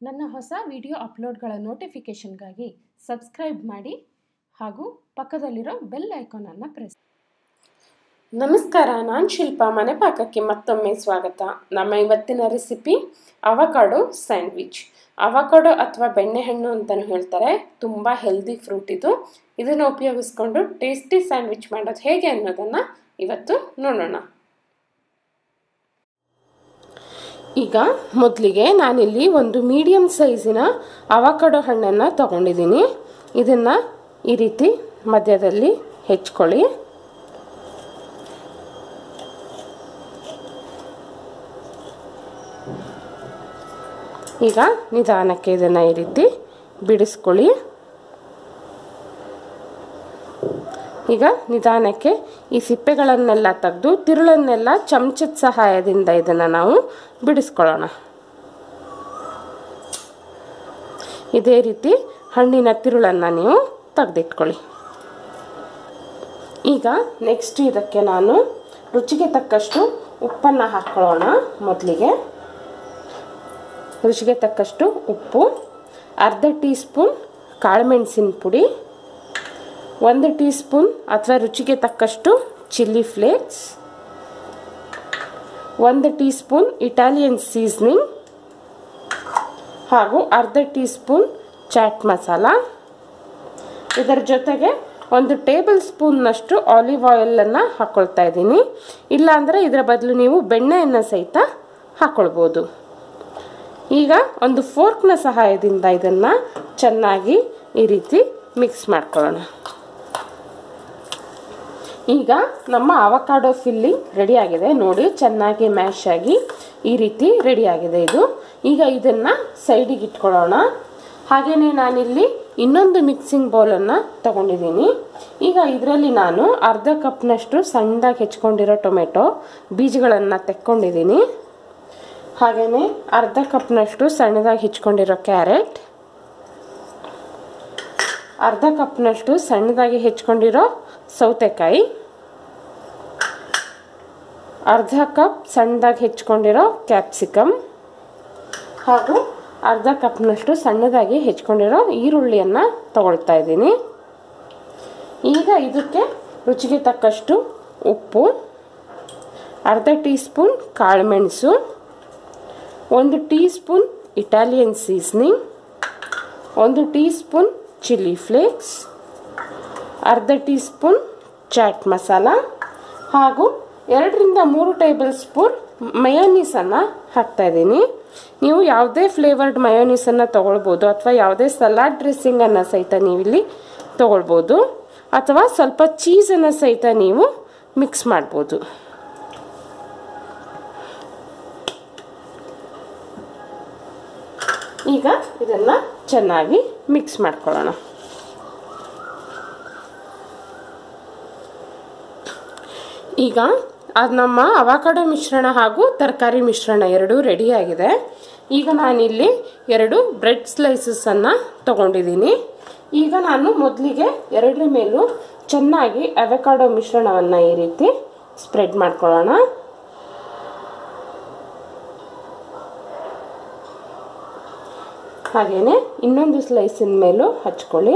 ನನ್ನ ಹೊಸ video ಅಪ್ಲೋಡ್ಗಳ ನೋಟಿಫಿಕೇಷನ್ಗಾಗಿ subscribe ಮಾಡಿ ಹಾಗೂ ಪಕ್ಕದಲ್ಲಿರೋ ಬೆಲ್ ಐಕಾನನ್ನು ಪ್ರೆಸ್ ನಮಸ್ಕಾರ ನಾನು ಶಿಲ್ಪ ಮನೆ ಪಾಕಕ್ಕೆ ಮತ್ತೊಮ್ಮೆ ಸ್ವಾಗತ ನಮ್ಮ ಇವತ್ತಿನ ರೆಸಿಪಿ ಅವಕಾಡೋ ಸ್ಯಾಂಡ್ವಿಚ್ ಅವಕಾಡೋ ಅಥವಾ ಬೆಣ್ಣೆಹಣ್ಣು ಅಂತಲೂ ಹೇಳ್ತಾರೆ ತುಂಬ ಹೆಲ್ದಿ ಫ್ರೂಟ್ ಇದು ಇದನ್ನು ಉಪಯೋಗಿಸ್ಕೊಂಡು ಟೇಸ್ಟಿ ಸ್ಯಾಂಡ್ವಿಚ್ ಮಾಡೋದು ಹೇಗೆ ಅನ್ನೋದನ್ನು ಇವತ್ತು ನೋಡೋಣ ಈಗ ಮೊದಲಿಗೆ ನಾನಿಲ್ಲಿ ಒಂದು ಮೀಡಿಯಮ್ ಸೈಜಿನ ಅವಕಾಡೋ ಹಣ್ಣನ್ನು ತಗೊಂಡಿದ್ದೀನಿ ಇದನ್ನು ಈ ರೀತಿ ಮಧ್ಯದಲ್ಲಿ ಹೆಚ್ಕೊಳ್ಳಿ ಈಗ ನಿಧಾನಕ್ಕೆ ಇದನ್ನು ಈ ರೀತಿ ಬಿಡಿಸ್ಕೊಳ್ಳಿ ಈಗ ನಿಧಾನಕ್ಕೆ ಈ ಸಿಪ್ಪೆಗಳನ್ನೆಲ್ಲ ತೆಗೆದು ತಿರುಳನ್ನೆಲ್ಲ ಚಮಚದ ಸಹಾಯದಿಂದ ಇದನ್ನು ನಾವು ಬಿಡಿಸ್ಕೊಳ್ಳೋಣ ಇದೇ ರೀತಿ ಹಣ್ಣಿನ ತಿರುಳನ್ನು ನೀವು ತೆಗೆದಿಟ್ಕೊಳ್ಳಿ ಈಗ ನೆಕ್ಸ್ಟ್ ಇದಕ್ಕೆ ನಾನು ರುಚಿಗೆ ತಕ್ಕಷ್ಟು ಉಪ್ಪನ್ನು ಹಾಕ್ಕೊಳ್ಳೋಣ ಮೊದಲಿಗೆ ರುಚಿಗೆ ತಕ್ಕಷ್ಟು ಉಪ್ಪು ಅರ್ಧ ಟೀ ಸ್ಪೂನ್ ಕಾಳುಮೆಣಸಿನ ಪುಡಿ ಒಂದು ಟೀ ಸ್ಪೂನ್ ಅಥವಾ ರುಚಿಗೆ ತಕ್ಕಷ್ಟು ಚಿಲ್ಲಿ ಫ್ಲೇಕ್ಸ್ ಒಂದು ಟೀ ಸ್ಪೂನ್ ಇಟಾಲಿಯನ್ ಸೀಸ್ನಿಂಗ್ ಹಾಗೂ ಅರ್ಧ ಟೀ ಸ್ಪೂನ್ ಚಾಟ್ ಮಸಾಲ ಇದರ ಜೊತೆಗೆ ಒಂದು ಟೇಬಲ್ ಸ್ಪೂನ್ನಷ್ಟು ಆಲಿವ್ ಆಯಿಲನ್ನು ಹಾಕ್ಕೊಳ್ತಾ ಇದ್ದೀನಿ ಇಲ್ಲಾಂದರೆ ಇದರ ಬದಲು ನೀವು ಬೆಣ್ಣೆಯನ್ನು ಸಹಿತ ಹಾಕ್ಕೊಳ್ಬೋದು ಈಗ ಒಂದು ಫೋರ್ಕ್ನ ಸಹಾಯದಿಂದ ಇದನ್ನು ಚೆನ್ನಾಗಿ ಈ ರೀತಿ ಮಿಕ್ಸ್ ಮಾಡ್ಕೊಳ್ಳೋಣ ಈಗ ನಮ್ಮ ಅವಕಾಡೋ ಫಿಲ್ಲಿಂಗ್ ರೆಡಿಯಾಗಿದೆ ನೋಡಿ ಚೆನ್ನಾಗಿ ಮ್ಯಾಶ್ ಆಗಿ ಈ ರೀತಿ ರೆಡಿಯಾಗಿದೆ ಇದು ಈಗ ಇದನ್ನು ಸೈಡಿಗೆ ಇಟ್ಕೊಳ್ಳೋಣ ಹಾಗೆಯೇ ನಾನಿಲ್ಲಿ ಇನ್ನೊಂದು ಮಿಕ್ಸಿಂಗ್ ಬೌಲನ್ನು ತಗೊಂಡಿದ್ದೀನಿ ಈಗ ಇದರಲ್ಲಿ ನಾನು ಅರ್ಧ ಕಪ್ನಷ್ಟು ಸಣ್ಣದಾಗಿ ಹೆಚ್ಕೊಂಡಿರೋ ಟೊಮೆಟೊ ಬೀಜಗಳನ್ನು ತೆಕ್ಕೊಂಡಿದ್ದೀನಿ ಹಾಗೆಯೇ ಅರ್ಧ ಕಪ್ನಷ್ಟು ಸಣ್ಣದಾಗಿ ಹೆಚ್ಕೊಂಡಿರೋ ಕ್ಯಾರೆಟ್ ಅರ್ಧ ಕಪ್ನಷ್ಟು ಸಣ್ಣದಾಗಿ ಹೆಚ್ಕೊಂಡಿರೋ ಸೌತೆಕಾಯಿ ಅರ್ಧ ಕಪ್ ಸಣ್ಣದಾಗಿ ಹೆಚ್ಕೊಂಡಿರೋ ಕ್ಯಾಪ್ಸಿಕಮ್ ಹಾಗೂ ಅರ್ಧ ಕಪ್ನಷ್ಟು ಸಣ್ಣದಾಗಿ ಹೆಚ್ಕೊಂಡಿರೋ ಈರುಳ್ಳಿಯನ್ನು ತಗೊಳ್ತಾ ಇದ್ದೀನಿ ಈಗ ಇದಕ್ಕೆ ರುಚಿಗೆ ತಕ್ಕಷ್ಟು ಉಪ್ಪು ಅರ್ಧ ಟೀ ಸ್ಪೂನ್ ಕಾಳುಮೆಣಸು ಒಂದು ಟೀ ಸ್ಪೂನ್ ಇಟಾಲಿಯನ್ ಸೀಸ್ನಿಂಗ್ ಒಂದು ಟೀ ಸ್ಪೂನ್ ಚಿಲ್ಲಿ ಫ್ಲೇಕ್ಸ್ ಅರ್ಧ ಟೀ ಸ್ಪೂನ್ ಚಾಟ್ ಮಸಾಲ ಹಾಗೂ ಎರಡರಿಂದ ಮೂರು ಟೇಬಲ್ ಸ್ಪೂನ್ ಮಯೋನೀಸನ್ನು ಹಾಕ್ತಾಯಿದ್ದೀನಿ ನೀವು ಯಾವುದೇ ಫ್ಲೇವರ್ಡ್ ಮಯೋನೀಸನ್ನು ತೊಗೊಳ್ಬೋದು ಅಥವಾ ಯಾವುದೇ ಸಲಾಡ್ ಡ್ರೆಸ್ಸಿಂಗನ್ನು ಸಹಿತ ನೀವಿಲ್ಲಿ ತೊಗೊಳ್ಬೋದು ಅಥವಾ ಸ್ವಲ್ಪ ಚೀಸನ್ನು ಸಹಿತ ನೀವು ಮಿಕ್ಸ್ ಮಾಡ್ಬೋದು ಈಗ ಇದನ್ನು ಚೆನ್ನಾಗಿ ಮಿಕ್ಸ್ ಮಾಡ್ಕೊಳ್ಳೋಣ ಈಗ ಅದು ನಮ್ಮ ಅವಾಕಾಡೋ ಮಿಶ್ರಣ ಹಾಗೂ ತರಕಾರಿ ಮಿಶ್ರಣ ಎರಡೂ ರೆಡಿಯಾಗಿದೆ ಈಗ ನಾನಿಲ್ಲಿ ಎರಡು ಬ್ರೆಡ್ ಸ್ಲೈಸಸನ್ನು ತಗೊಂಡಿದ್ದೀನಿ ಈಗ ನಾನು ಮೊದಲಿಗೆ ಎರಡರ ಮೇಲೂ ಚೆನ್ನಾಗಿ ಅವಕಾಡೋ ಮಿಶ್ರಣವನ್ನು ಈ ರೀತಿ ಸ್ಪ್ರೆಡ್ ಮಾಡ್ಕೊಳ್ಳೋಣ ಹಾಗೆಯೇ ಇನ್ನೊಂದು ಸ್ಲೈಸಿನ ಮೇಲೂ ಹಚ್ಕೊಳ್ಳಿ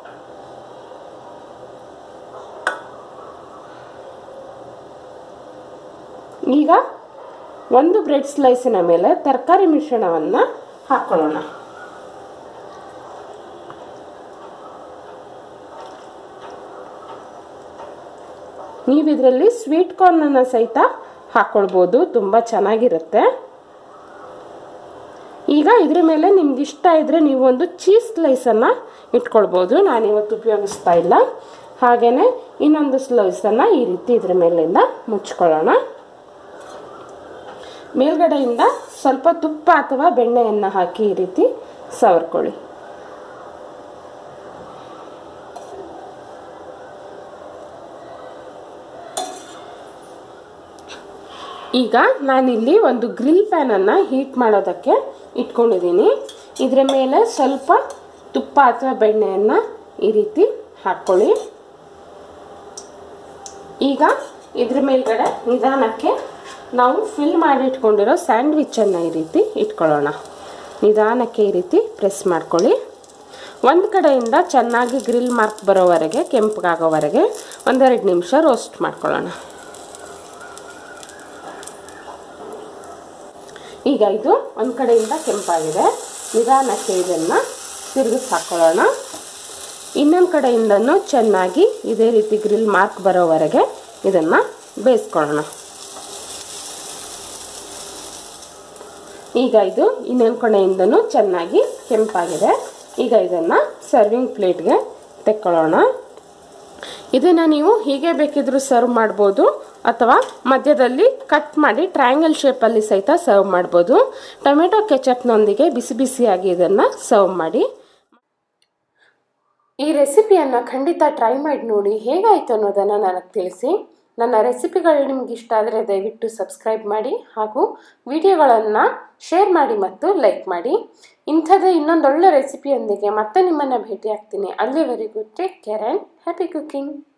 ಈಗ ಒಂದು ಬ್ರೆಡ್ ಸ್ಲೈಸಿನ ಮೇಲೆ ತರಕಾರಿ ಮಿಶ್ರಣವನ್ನು ಹಾಕ್ಕೊಳ್ಳೋಣ ನೀವು ಇದರಲ್ಲಿ ಸ್ವೀಟ್ ಕಾರ್ನನ್ನು ಸಹಿತ ಹಾಕ್ಕೊಳ್ಬೋದು ತುಂಬ ಚೆನ್ನಾಗಿರುತ್ತೆ ಈಗ ಇದ್ರ ಮೇಲೆ ನಿಮ್ಗೆ ಇಷ್ಟ ಇದ್ದರೆ ನೀವು ಒಂದು ಚೀಸ್ ಸ್ಲೈಸನ್ನು ಇಟ್ಕೊಳ್ಬೋದು ನಾನಿವತ್ತು ಉಪಯೋಗಿಸ್ತಾ ಇಲ್ಲ ಹಾಗೆಯೇ ಇನ್ನೊಂದು ಸ್ಲೈಸನ್ನು ಈ ರೀತಿ ಇದ್ರ ಮೇಲಿಂದ ಮುಚ್ಕೊಳ್ಳೋಣ ಮೇಲ್ಗಡೆಯಿಂದ ಸ್ವಲ್ಪ ತುಪ್ಪ ಅಥವಾ ಬೆಣ್ಣೆಯನ್ನು ಹಾಕಿ ಈ ರೀತಿ ಸವರ್ಕೊಳ್ಳಿ ಈಗ ನಾನಿಲ್ಲಿ ಒಂದು ಗ್ರಿಲ್ ಪ್ಯಾನನ್ನು ಹೀಟ್ ಮಾಡೋದಕ್ಕೆ ಇಟ್ಕೊಂಡಿದ್ದೀನಿ ಇದರ ಮೇಲೆ ಸ್ವಲ್ಪ ತುಪ್ಪ ಅಥವಾ ಬೆಣ್ಣೆಯನ್ನು ಈ ರೀತಿ ಹಾಕ್ಕೊಳ್ಳಿ ಈಗ ಇದ್ರ ಮೇಲ್ಗಡೆ ನಿಧಾನಕ್ಕೆ ನಾವು ಫಿಲ್ ಮಾಡಿ ಇಟ್ಕೊಂಡಿರೋ ಸ್ಯಾಂಡ್ವಿಚನ್ನು ಈ ರೀತಿ ಇಟ್ಕೊಳ್ಳೋಣ ನಿಧಾನಕ್ಕೆ ಈ ರೀತಿ ಪ್ರೆಸ್ ಮಾಡ್ಕೊಳ್ಳಿ ಒಂದು ಕಡೆಯಿಂದ ಚೆನ್ನಾಗಿ ಗ್ರಿಲ್ ಮಾರ್ಕ್ ಬರೋವರೆಗೆ ಕೆಂಪಗಾಗೋವರೆಗೆ ಒಂದೆರಡು ನಿಮಿಷ ರೋಸ್ಟ್ ಮಾಡ್ಕೊಳ್ಳೋಣ ಈಗ ಇದು ಒಂದು ಕಡೆಯಿಂದ ಕೆಂಪಾಗಿದೆ ನಿಧಾನಕ್ಕೆ ಇದನ್ನು ತಿರುಗಿಸಿ ಹಾಕ್ಕೊಳ್ಳೋಣ ಇನ್ನೊಂದು ಕಡೆಯಿಂದನೂ ಚೆನ್ನಾಗಿ ಇದೇ ರೀತಿ ಗ್ರಿಲ್ ಮಾರ್ಕ್ ಬರೋವರೆಗೆ ಇದನ್ನು ಬೇಯಿಸ್ಕೊಳ್ಳೋಣ ಈಗ ಇದು ಇನ್ನೊಂದು ಕಡೆಯಿಂದನೂ ಚೆನ್ನಾಗಿ ಕೆಂಪಾಗಿದೆ ಈಗ ಇದನ್ನು ಸರ್ವಿಂಗ್ ಪ್ಲೇಟ್ಗೆ ತೆಕ್ಕೊಳ್ಳೋಣ ಇದನ್ನು ನೀವು ಹೀಗೆ ಬೇಕಿದ್ರೂ ಸರ್ವ್ ಮಾಡ್ಬೋದು ಅಥವಾ ಮಧ್ಯದಲ್ಲಿ ಕಟ್ ಮಾಡಿ ಟ್ರಯಾಂಗಲ್ ಶೇಪಲ್ಲಿ ಸಹಿತ ಸರ್ವ್ ಮಾಡ್ಬೋದು ಟೊಮೆಟೊ ಕೆಚಪ್ನೊಂದಿಗೆ ಬಿಸಿ ಬಿಸಿಯಾಗಿ ಇದನ್ನು ಸರ್ವ್ ಮಾಡಿ ಈ ರೆಸಿಪಿಯನ್ನು ಖಂಡಿತ ಟ್ರೈ ಮಾಡಿ ನೋಡಿ ಹೇಗಾಯಿತು ಅನ್ನೋದನ್ನು ನನಗೆ ತಿಳಿಸಿ ನನ್ನ ರೆಸಿಪಿಗಳು ನಿಮ್ಗೆ ಇಷ್ಟ ಆದರೆ ದಯವಿಟ್ಟು ಸಬ್ಸ್ಕ್ರೈಬ್ ಮಾಡಿ ಹಾಗೂ ವಿಡಿಯೋಗಳನ್ನು ಶೇರ್ ಮಾಡಿ ಮತ್ತು ಲೈಕ್ ಮಾಡಿ ಇಂಥದ್ದೇ ಇನ್ನೊಂದೊಳ್ಳೆ ರೆಸಿಪಿಯೊಂದಿಗೆ ಮತ್ತೆ ನಿಮ್ಮನ್ನು ಭೇಟಿ ಆಗ್ತೀನಿ ಅಲ್ಲಿವರೆಗೂ take care and happy cooking